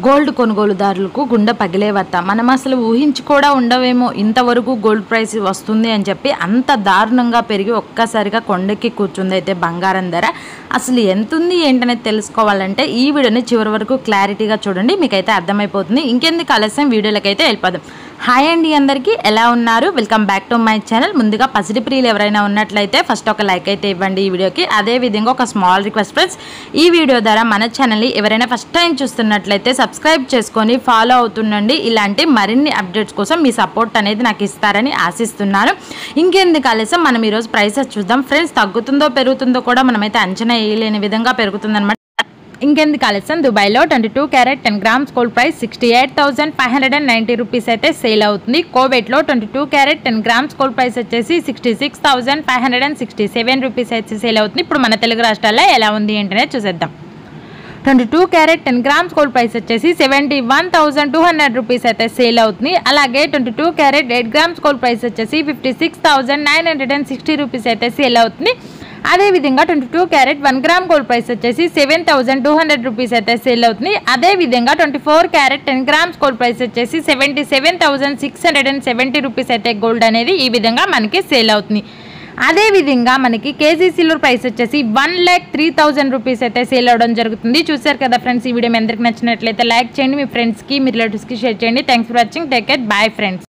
gold కొనుగోలుదారులకు గుండె పగిలే వార్త మనం అసలు ఊహించి కూడా ఉండవేమో ఇంతవరకు గోల్డ్ ప్రైస్ వస్తుంది అని చెప్పి అంత దారుణంగా పెరిగి ఒక్కసారిగా కొండెక్కి కూర్చుంది అయితే బంగారం ధర అసలు ఎంత ఉంది ఏంటనేది తెలుసుకోవాలంటే ఈ వీడియోని చివరి వరకు క్లారిటీగా చూడండి మీకైతే అర్థమైపోతుంది ఇంకెందుకు ఆలస్యం వీడియోలకైతే వెళ్ళిపోదాం హాయ్ అండి అందరికీ ఎలా ఉన్నారు welcome back to my channel ముందుగా పసిడి ప్రియులు ఎవరైనా ఉన్నట్లయితే ఫస్ట్ ఒక లైక్ అయితే ఇవ్వండి ఈ వీడియోకి అదే విధంగా ఒక స్మాల్ రిక్వెస్ట్ ఫ్రెండ్స్ ఈ వీడియో ద్వారా మన ఛానల్ని ఎవరైనా ఫస్ట్ టైం చూస్తున్నట్లయితే సబ్స్క్రైబ్ చేసుకొని ఫాలో అవుతుండండి ఇలాంటి మరిన్ని అప్డేట్స్ కోసం మీ సపోర్ట్ అనేది నాకు ఇస్తారని ఆశిస్తున్నాను ఇంకెందుకు ఆలస్యం మనం ఈరోజు ప్రైసెస్ చూద్దాం ఫ్రెండ్స్ తగ్గుతుందో పెరుగుతుందో కూడా మనమైతే అంచనా వేయలేని విధంగా పెరుగుతుందన్నమాట ఇంకెందుకు ఆలస్యం దుబాయ్లో twenty two carat ten grams gold price sixty eight thousand five hundred and ninety rupees అయితే సేల్ అవుతుంది కోవేట్లో twenty two carat ten grams gold price వచ్చేసి sixty six thousand five hundred and sixty seven rupees అయితే sale అవుతుంది ఇప్పుడు మన తెలుగు రాష్ట్రాల్లో ఎలా ఉంది ఏంటనే చూసేద్దాం twenty two carat ten grams gold price వచ్చేసి seventy one thousand two hundred rupees అయితే సేల్ అవుతుంది అలాగే twenty two carat eight grams gold price వచ్చేసి fifty six thousand nine hundred and sixty rupees అయితే సేల్ అవుతుంది అదేవిధంగా twenty two carat one gram gold price వచ్చేసి seven thousand two hundred rupees అయితే sale అవుతుంది అదేవిధంగా twenty four carat ten grams gold price వచ్చేసి seventy seven thousand six hundred and seventy rupees అయితే gold అనేది ఈ విధంగా మనకి సేల్ అవుతుంది అదేవిధంగా మనకి కేజీ సిల్వర్ ప్రైస్ వచ్చేసి one lakh three thousand rupees అయితే సేల్ అవ్వడం జరుగుతుంది చూసారు కదా ఫ్రెండ్స్ ఈ వీడియో మీ అందరికి నచ్చినట్లయితే లైక్ చేయండి మీ ఫ్రెండ్స్కి మీ రిలేటివ్స్కి షేర్ చేయండి thanks for watching take care bye friends